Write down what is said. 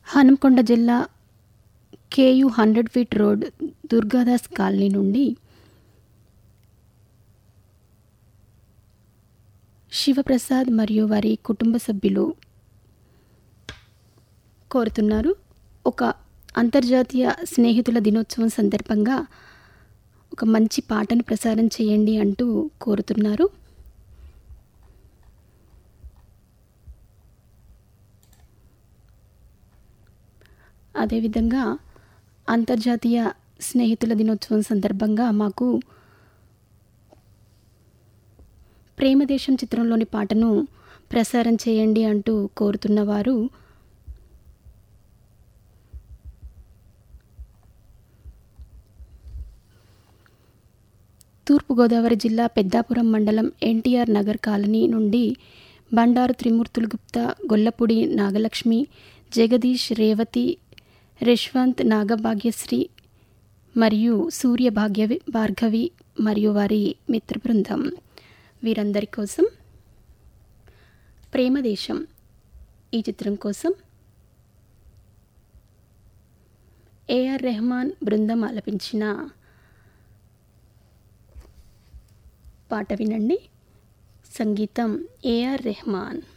హనుమకొండ జిల్లా KU hundred feet road Durgadas colony నుండి శివప్రసాద్ మరియు వారి కుటుంబ సభ్యులు కోరుతున్నారు ఒక అంతర్జాతీయ స్నేహితుల దినోత్సవం సందర్భంగా ఒక మంచి పాటను ప్రసారం చేయండి అంటూ కోరుతున్నారు అదేవిధంగా అంతర్జాతీయ స్నేహితుల దినోత్సవం సందర్భంగా మాకు ప్రేమదేశం చిత్రంలోని పాటను ప్రసారం చేయండి అంటూ కోరుతున్నవారు తూర్పుగోదావరి జిల్లా పెద్దాపురం మండలం ఎన్టీఆర్ నగర్ కాలనీ నుండి బండారు త్రిమూర్తులు గుప్తా గొల్లపూడి నాగలక్ష్మి జగదీష్ రేవతి రిష్వంత్ నాగభాగ్యశ్రీ మరియు సూర్య భాగ్య భార్గవి మరియు వారి మిత్ర బృందం వీరందరి కోసం ప్రేమదేశం ఈ చిత్రం కోసం ఏఆర్ రెహమాన్ బృందం ఆలపించిన పాట వినండి సంగీతం ఏఆర్ రెహమాన్